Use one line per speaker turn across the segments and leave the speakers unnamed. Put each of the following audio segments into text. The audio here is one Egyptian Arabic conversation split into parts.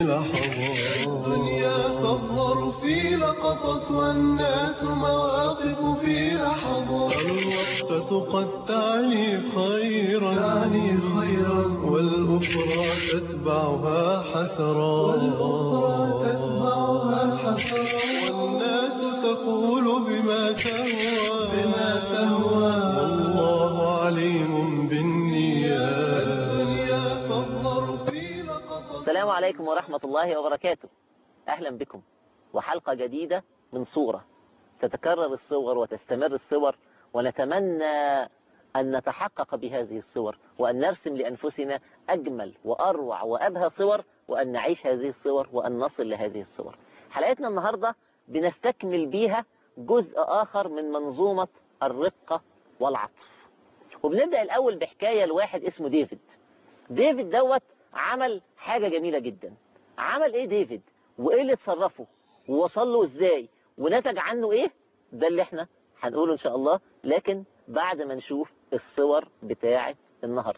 الدنيا تظهر في لقطة والناس مواقف في لحظات الوقفة قد تعني خيرا تعني خيرا والأخرى تتبعها حسرات والأخرى تتبعها حسرات والناس تقول بما تهوى بما تهوى والله عليم بالنيات الدنيا تظهر في لقطة
السلام عليكم ورحمة الله وبركاته أهلا بكم وحلقة جديدة من صورة تتكرر الصور وتستمر الصور ونتمنى أن نتحقق بهذه الصور وأن نرسم لأنفسنا أجمل وأروع وأبهى صور وأن نعيش هذه الصور وأن نصل لهذه الصور حلقتنا النهاردة بنستكمل بيها جزء آخر من منظومة الرقة والعطف وبنبدأ الأول بحكاية لواحد اسمه ديفيد ديفيد دوت عمل حاجة جميلة جدا عمل ايه ديفيد وايه اللي اتصرفه ووصل له ازاي ونتج عنه ايه ده اللي احنا هنقوله ان شاء الله لكن بعد ما نشوف الصور بتاعة النهاردة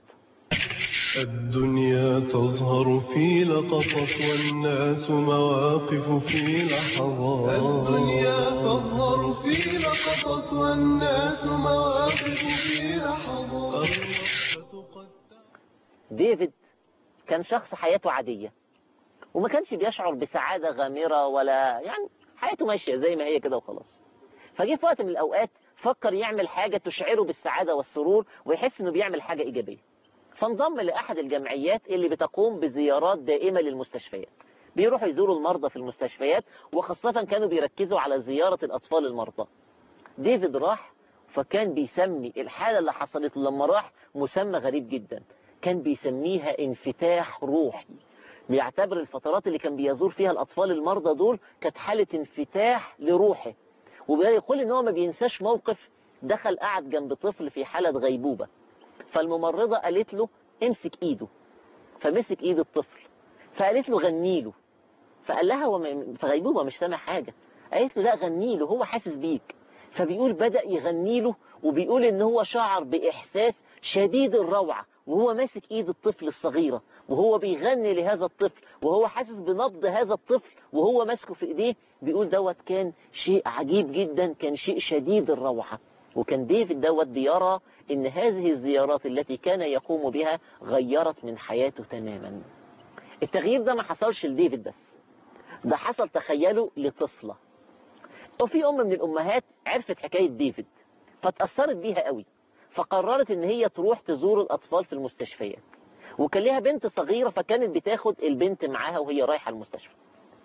الدنيا تظهر في لقطة والناس مواقف في لحظات الدنيا تظهر في لقطة والناس مواقف في لحظات الوقفة قد
ديفيد كان شخص حياته عادية وما كانش بيشعر بسعادة غامرة ولا يعني حياته ماشية زي ما هي كده وخلاص فجه في وقت من الأوقات فكر يعمل حاجة تشعره بالسعادة والسرور ويحس انه بيعمل حاجة إيجابية فانضم لأحد الجمعيات اللي بتقوم بزيارات دائمة للمستشفيات بيروحوا يزوروا المرضى في المستشفيات وخاصة كانوا بيركزوا على زيارة الأطفال المرضى ديفيد راح فكان بيسمي الحالة اللي حصلت له لما راح مسمى غريب جدا كان بيسميها انفتاح روحي بيعتبر الفترات اللي كان بيزور فيها الأطفال المرضى دول كانت حالة انفتاح لروحه وبيقول ان هو ما بينساش موقف دخل قعد جنب طفل في حالة غيبوبة فالممرضة قالت له امسك ايده فمسك ايد الطفل فقالت له غني له فقال لها هو م- في غيبوبة مش سامع حاجة قالت له لا غني له هو حاسس بيك فبيقول بدأ يغني له وبيقول ان هو شعر بإحساس شديد الروعة وهو ماسك ايد الطفل الصغيرة وهو بيغني لهذا الطفل وهو حاسس بنبض هذا الطفل وهو ماسكه في ايديه بيقول دوت كان شيء عجيب جدا كان شيء شديد الروعة وكان ديفيد دوت بيرى ان هذه الزيارات التي كان يقوم بها غيرت من حياته تماما التغيير ده ما حصلش لديفيد بس ده حصل تخيلوا لطفلة وفي ام من الامهات عرفت حكاية ديفيد فتأثرت بيها قوي فقررت ان هي تروح تزور الاطفال في المستشفيات وكان ليها بنت صغيرة فكانت بتاخد البنت معاها وهي رايحة المستشفى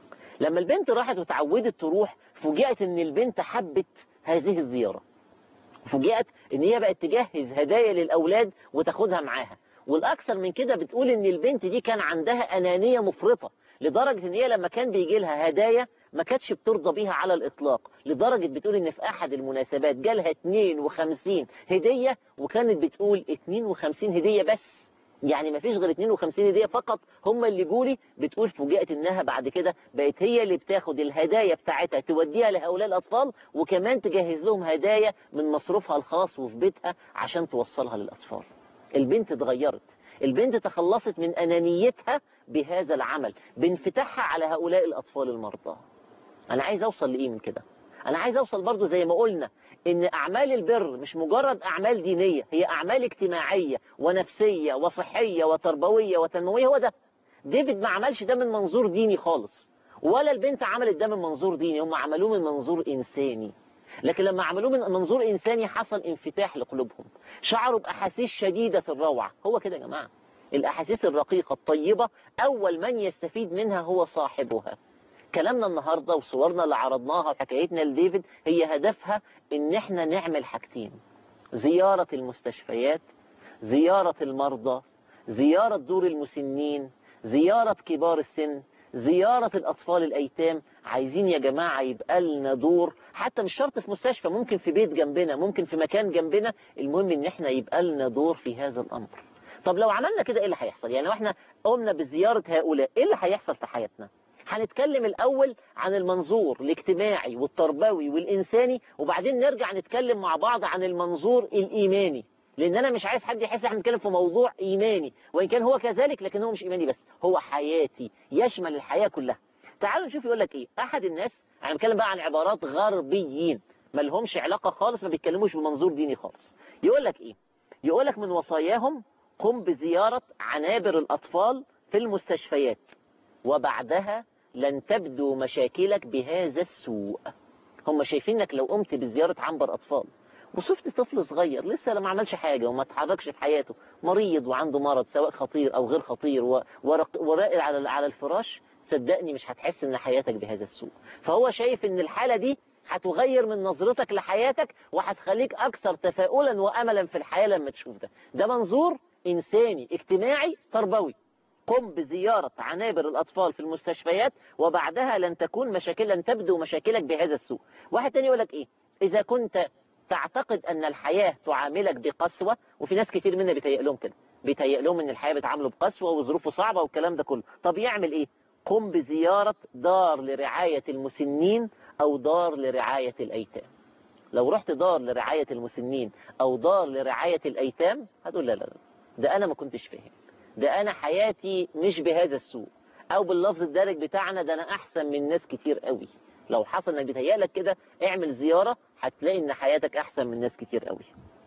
لما البنت راحت وتعودت تروح فوجئت ان البنت حبت هذه الزيارة فوجئت ان هي بقت تجهز هدايا للاولاد وتاخدها معاها والاكثر من كده بتقول ان البنت دي كان عندها انانية مفرطة لدرجة ان هي لما كان بيجي لها هدايا ما كانتش بترضى بيها على الاطلاق لدرجة بتقول ان في احد المناسبات جالها 52 هدية وكانت بتقول 52 هدية بس يعني ما فيش غير 52 هدية فقط هم اللي جولي بتقول فوجئت انها بعد كده بقت هي اللي بتاخد الهدايا بتاعتها توديها لهؤلاء الاطفال وكمان تجهز لهم هدايا من مصروفها الخاص وفي بيتها عشان توصلها للاطفال البنت اتغيرت البنت تخلصت من انانيتها بهذا العمل بانفتاحها على هؤلاء الاطفال المرضى انا عايز اوصل لايه من كده انا عايز اوصل برضو زي ما قلنا ان اعمال البر مش مجرد اعمال دينية هي اعمال اجتماعية ونفسية وصحية وتربوية وتنموية هو ده ديفيد ما عملش ده من منظور ديني خالص ولا البنت عملت ده من منظور ديني هم عملوه من منظور انساني لكن لما عملوه من منظور انساني حصل انفتاح لقلوبهم شعروا باحاسيس شديدة الروعة هو كده يا جماعة الاحاسيس الرقيقة الطيبة اول من يستفيد منها هو صاحبها كلامنا النهاردة وصورنا اللي عرضناها وحكايتنا لديفيد هي هدفها ان احنا نعمل حاجتين زيارة المستشفيات زيارة المرضى زيارة دور المسنين زيارة كبار السن زيارة الأطفال الأيتام عايزين يا جماعة يبقى لنا دور حتى مش شرط في مستشفى ممكن في بيت جنبنا ممكن في مكان جنبنا المهم ان احنا يبقى لنا دور في هذا الأمر طب لو عملنا كده ايه اللي هيحصل يعني لو احنا قمنا بزيارة هؤلاء ايه اللي هيحصل في حياتنا هنتكلم الأول عن المنظور الاجتماعي والتربوي والإنساني وبعدين نرجع نتكلم مع بعض عن المنظور الإيماني لان انا مش عايز حد يحس احنا بنتكلم في موضوع ايماني وان كان هو كذلك لكن هو مش ايماني بس هو حياتي يشمل الحياة كلها تعالوا نشوف يقول لك ايه احد الناس انا بتكلم بقى عن عبارات غربيين ما لهمش علاقة خالص ما بيتكلموش بمنظور ديني خالص يقول لك ايه يقول لك من وصاياهم قم بزيارة عنابر الأطفال في المستشفيات وبعدها لن تبدو مشاكلك بهذا السوء هم شايفينك لو قمت بزيارة عنبر أطفال وصفت طفل صغير لسه ما عملش حاجة وما تحركش في حياته مريض وعنده مرض سواء خطير أو غير خطير ورائد على على الفراش صدقني مش هتحس ان حياتك بهذا السوء فهو شايف ان الحالة دي هتغير من نظرتك لحياتك وهتخليك أكثر تفاؤلا وأملا في الحياة لما تشوف ده ده منظور إنساني اجتماعي تربوي قم بزيارة عنابر الأطفال في المستشفيات وبعدها لن تكون مشاكل لن تبدو مشاكلك بهذا السوء واحد تاني يقول لك إيه إذا كنت تعتقد أن الحياة تعاملك بقسوة وفي ناس كتير منا بيتهيأ لهم كده بيتهيأ لهم أن الحياة بتعامله بقسوة وظروفه صعبة والكلام ده كله طب يعمل إيه قم بزيارة دار لرعاية المسنين أو دار لرعاية الأيتام لو رحت دار لرعاية المسنين أو دار لرعاية الأيتام هتقول لا لا لا ده أنا ما كنتش فاهم ده أنا حياتي مش بهذا السوء أو باللفظ الدارج بتاعنا ده أنا أحسن من ناس كتير قوي لو حصل انك بيتهيألك كده اعمل زيارة هتلاقي ان حياتك احسن من ناس كتير قوي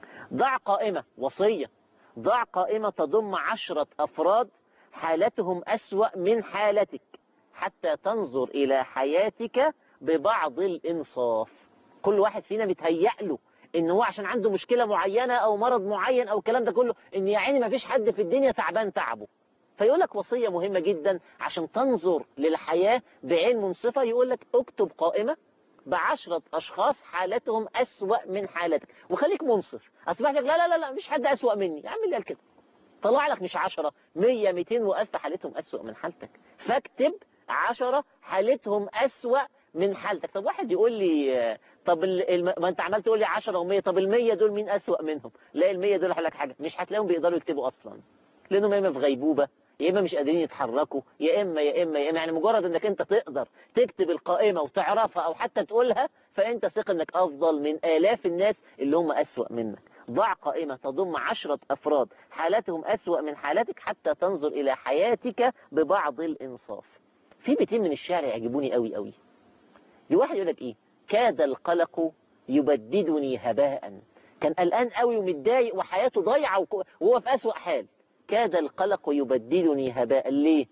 ضع قائمة وصية ضع قائمة تضم عشرة افراد حالتهم اسوأ من حالتك حتى تنظر الى حياتك ببعض الانصاف كل واحد فينا بيتهيأ له ان هو عشان عنده مشكلة معينة او مرض معين او الكلام ده كله ان يا عيني ما فيش حد في الدنيا تعبان تعبه فيقول لك وصية مهمة جدا عشان تنظر للحياة بعين منصفة يقول لك اكتب قائمة بعشرة أشخاص حالتهم أسوأ من حالتك وخليك منصف أصبح لك لا لا لا لا مش حد أسوأ مني يا عم اللي قال كده طلع لك مش عشرة مية ميتين وألف حالتهم أسوأ من حالتك فاكتب عشرة حالتهم أسوأ من حالتك طب واحد يقول لي طب ال... ما انت عمال تقول لي 10 و100 طب ال100 دول مين أسوأ منهم لا ال100 دول هقول لك حاجه مش هتلاقيهم بيقدروا يكتبوا اصلا لانهم يا اما في غيبوبه يا اما مش قادرين يتحركوا يا اما يا اما يا اما يعني مجرد انك انت تقدر تكتب القائمه وتعرفها او حتى تقولها فانت ثق انك افضل من الاف الناس اللي هم أسوأ منك ضع قائمة تضم عشرة أفراد حالتهم أسوأ من حالتك حتى تنظر إلى حياتك ببعض الإنصاف في بيتين من الشعر يعجبوني قوي قوي لواحد يقول لك إيه كاد القلق يبددني هباء كان قلقان قوي ومتضايق وحياته ضايعة وهو في أسوأ حال كاد القلق يبددني هباء ليه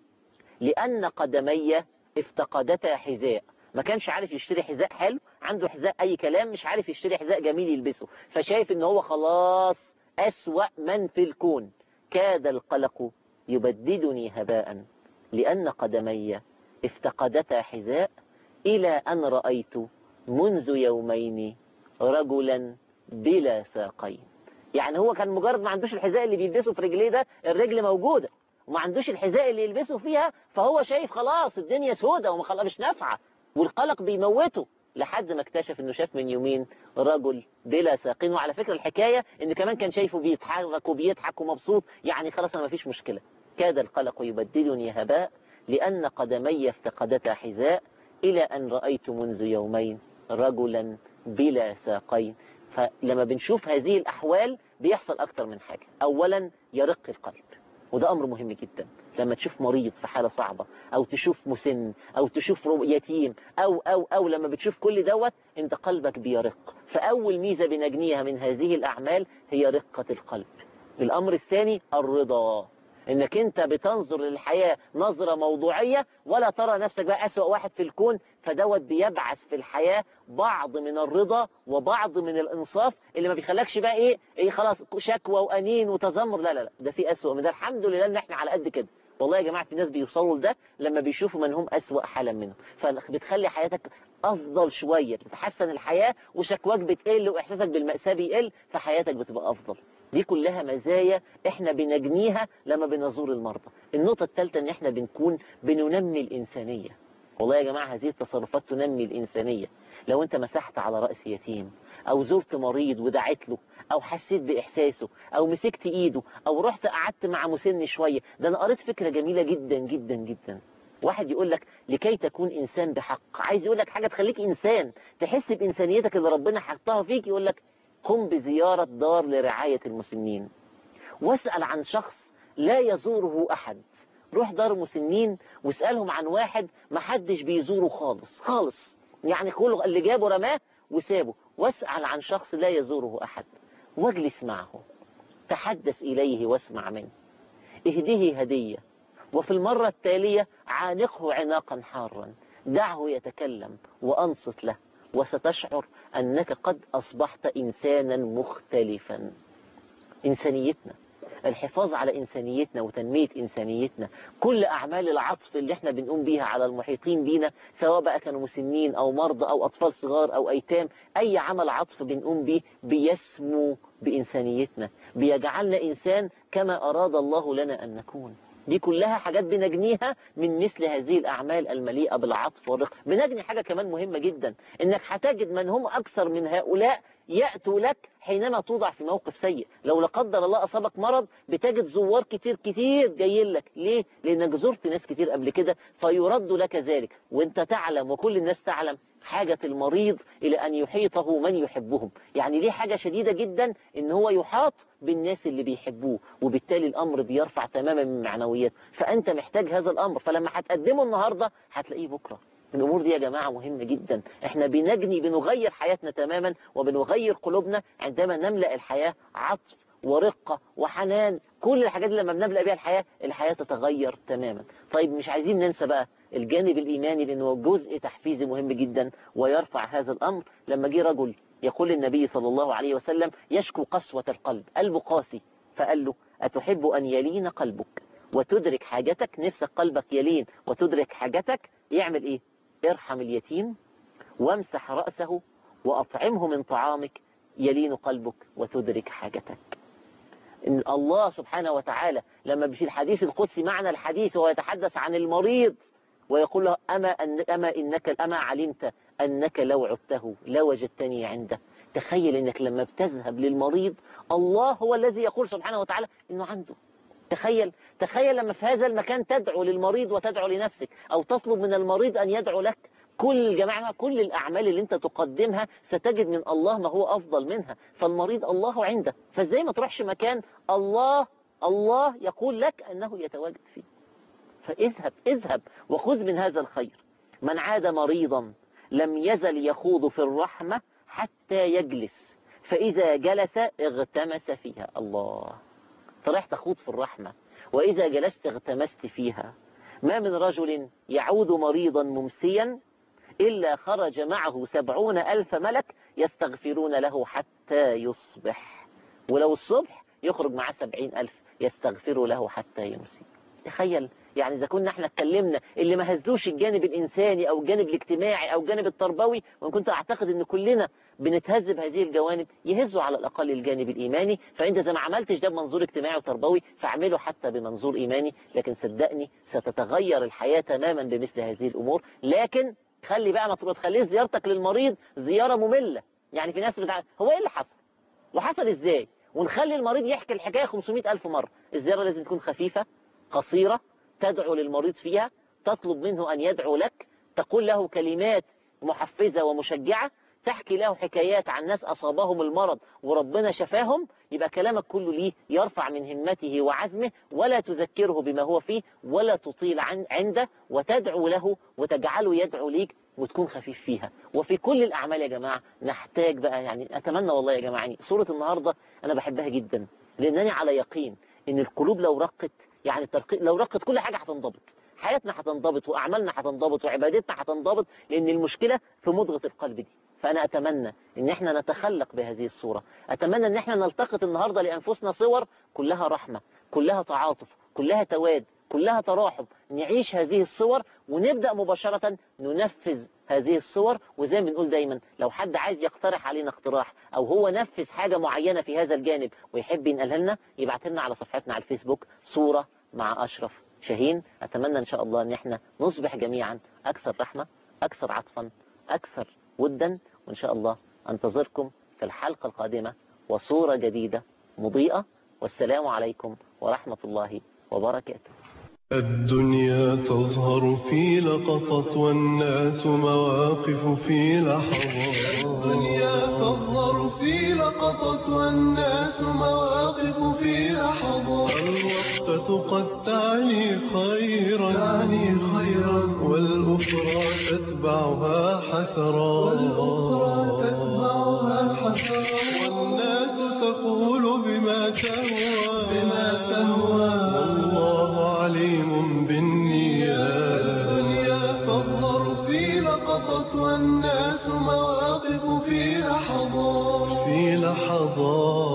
لأن قدمي افتقدتا حذاء ما كانش عارف يشتري حذاء حلو عنده حذاء أي كلام مش عارف يشتري حذاء جميل يلبسه فشايف ان هو خلاص أسوأ من في الكون كاد القلق يبددني هباء لأن قدمي افتقدتا حذاء إلى أن رأيت منذ يومين رجلا بلا ساقين يعني هو كان مجرد ما عندوش الحذاء اللي بيلبسه في رجليه ده الرجل موجودة وما عندوش الحذاء اللي يلبسه فيها فهو شايف خلاص الدنيا سودة وما مش نافعة والقلق بيموته لحد ما اكتشف انه شاف من يومين رجل بلا ساقين وعلى فكرة الحكاية ان كمان كان شايفه بيتحرك وبيضحك ومبسوط يعني خلاص انا مفيش مشكلة كاد القلق يبدلني هباء لأن قدمي افتقدتا حذاء إلى أن رأيت منذ يومين رجلا بلا ساقين فلما بنشوف هذه الأحوال بيحصل أكتر من حاجة أولا يرق القلب وده أمر مهم جدا لما تشوف مريض في حالة صعبة أو تشوف مسن أو تشوف يتيم أو أو أو لما بتشوف كل دوت أنت قلبك بيرق فأول ميزة بنجنيها من هذه الأعمال هي رقة القلب الأمر الثاني الرضا انك انت بتنظر للحياة نظرة موضوعية ولا ترى نفسك بقى أسوأ واحد في الكون فدوت بيبعث في الحياة بعض من الرضا وبعض من الانصاف اللي ما بيخلكش بقى ايه ايه خلاص شكوى وانين وتذمر لا لا لا ده في أسوأ من ده الحمد لله ان احنا على قد كده والله يا جماعة في ناس بيوصلوا لده لما بيشوفوا من هم أسوأ حالا منهم فبتخلي حياتك أفضل شوية بتحسن الحياة وشكواك بتقل وإحساسك بالمأساة بيقل فحياتك بتبقى أفضل دي كلها مزايا احنا بنجنيها لما بنزور المرضى النقطة الثالثة ان احنا بنكون بننمي الإنسانية والله يا جماعة هذه التصرفات تنمي الإنسانية لو انت مسحت على رأس يتيم او زرت مريض ودعيت له او حسيت بإحساسه او مسكت ايده او رحت قعدت مع مسن شوية ده انا قريت فكرة جميلة جدا جدا جدا واحد يقول لك لكي تكون إنسان بحق عايز يقول لك حاجة تخليك إنسان تحس بإنسانيتك اللي ربنا حطها فيك يقول لك قم بزيارة دار لرعاية المسنين واسأل عن شخص لا يزوره أحد روح دار مسنين واسألهم عن واحد ما حدش بيزوره خالص خالص يعني كله اللي جابه رماه وسابه واسأل عن شخص لا يزوره أحد واجلس معه تحدث إليه واسمع منه اهديه هدية وفي المرة التالية عانقه عناقا حارا دعه يتكلم وأنصت له وستشعر أنك قد أصبحت إنسانا مختلفا إنسانيتنا الحفاظ على إنسانيتنا وتنمية إنسانيتنا كل أعمال العطف اللي احنا بنقوم بيها على المحيطين بينا سواء بقى كانوا مسنين أو مرضى أو أطفال صغار أو أيتام أي عمل عطف بنقوم بيه بيسمو بإنسانيتنا بيجعلنا إنسان كما أراد الله لنا أن نكون دي كلها حاجات بنجنيها من مثل هذه الأعمال المليئة بالعطف والرق بنجني حاجة كمان مهمة جدا إنك هتجد من هم أكثر من هؤلاء يأتوا لك حينما توضع في موقف سيء لو لا قدر الله أصابك مرض بتجد زوار كتير كتير جايين لك ليه؟ لأنك زرت ناس كتير قبل كده فيرد لك ذلك وانت تعلم وكل الناس تعلم حاجة المريض إلى أن يحيطه من يحبهم يعني ليه حاجة شديدة جدا إن هو يحاط بالناس اللي بيحبوه وبالتالي الأمر بيرفع تماما من معنوياته فأنت محتاج هذا الأمر فلما هتقدمه النهاردة هتلاقيه بكرة الأمور دي يا جماعة مهمة جدا احنا بنجني بنغير حياتنا تماما وبنغير قلوبنا عندما نملأ الحياة عطف ورقة وحنان كل الحاجات اللي لما بنملأ بيها الحياة الحياة تتغير تماما طيب مش عايزين ننسى بقى الجانب الإيماني لأنه جزء تحفيزي مهم جدا ويرفع هذا الأمر لما جه رجل يقول النبي صلى الله عليه وسلم يشكو قسوة القلب قلبه قاسي فقال له أتحب أن يلين قلبك وتدرك حاجتك نفسك قلبك يلين وتدرك حاجتك يعمل إيه ارحم اليتيم وامسح رأسه وأطعمه من طعامك يلين قلبك وتدرك حاجتك إن الله سبحانه وتعالى لما في الحديث القدسي معنى الحديث وهو يتحدث عن المريض ويقول له أما, أن أما إنك أما علمت أنك لو عدته لوجدتني عنده تخيل أنك لما بتذهب للمريض الله هو الذي يقول سبحانه وتعالى أنه عنده تخيل تخيل لما في هذا المكان تدعو للمريض وتدعو لنفسك أو تطلب من المريض أن يدعو لك كل جماعة كل الأعمال اللي أنت تقدمها ستجد من الله ما هو أفضل منها فالمريض الله عنده فازاي ما تروحش مكان الله الله يقول لك أنه يتواجد فيه فاذهب اذهب وخذ من هذا الخير من عاد مريضا لم يزل يخوض في الرحمة حتى يجلس فإذا جلس اغتمس فيها الله فراح تخوض في الرحمة وإذا جلست اغتمست فيها ما من رجل يعود مريضا ممسيا إلا خرج معه سبعون ألف ملك يستغفرون له حتى يصبح ولو الصبح يخرج معه سبعين ألف يستغفروا له حتى يمسي تخيل يعني إذا كنا احنا اتكلمنا اللي ما هزوش الجانب الإنساني أو الجانب الاجتماعي أو الجانب التربوي وأنا كنت أعتقد أن كلنا بنتهذب هذه الجوانب يهزوا على الأقل الجانب الإيماني فأنت إذا ما عملتش ده بمنظور اجتماعي وتربوي فاعمله حتى بمنظور إيماني لكن صدقني ستتغير الحياة تماما بمثل هذه الأمور لكن خلي بقى ما تخليش زيارتك للمريض زيارة مملة يعني في ناس بتاع هو إيه اللي حصل وحصل إزاي ونخلي المريض يحكي الحكاية 500 ألف مرة الزيارة لازم تكون خفيفة قصيرة تدعو للمريض فيها تطلب منه أن يدعو لك تقول له كلمات محفزة ومشجعة تحكي له حكايات عن ناس أصابهم المرض وربنا شفاهم يبقى كلامك كله ليه يرفع من همته وعزمه ولا تذكره بما هو فيه ولا تطيل عن عنده وتدعو له وتجعله يدعو ليك وتكون خفيف فيها وفي كل الأعمال يا جماعة نحتاج بقى يعني أتمنى والله يا جماعة يعني صورة النهاردة أنا بحبها جدا لأنني على يقين إن القلوب لو رقت يعني الترقيق لو رقت كل حاجة هتنضبط حياتنا هتنضبط وأعمالنا هتنضبط وعبادتنا هتنضبط لأن المشكلة في مضغة القلب دي فأنا أتمنى إن احنا نتخلق بهذه الصورة أتمنى إن احنا نلتقط النهاردة لأنفسنا صور كلها رحمة كلها تعاطف كلها تواد كلها تراحم نعيش هذه الصور ونبدأ مباشرة ننفذ هذه الصور وزي ما بنقول دايما لو حد عايز يقترح علينا اقتراح أو هو نفذ حاجة معينة في هذا الجانب ويحب ينقلها لنا يبعت لنا على صفحتنا على الفيسبوك صورة مع أشرف شاهين أتمنى إن شاء الله أن احنا نصبح جميعا أكثر رحمة أكثر عطفا أكثر ودا وإن شاء الله أنتظركم في الحلقة القادمة وصورة جديدة مضيئة والسلام عليكم ورحمة الله وبركاته
الدنيا تظهر في لقطة والناس مواقف في لحظات الدنيا تظهر في لقطة والناس مواقف في لحظات الوقتة قد تعني خيرا تعني خيرا والأخرى تتبعها حسرات والأخرى تتبعها حسرات والناس تقول بما تهوى بما تهوى والله عليم بالنيات الدنيا تظهر في لقطة والناس مواقف في لحظات في لحظات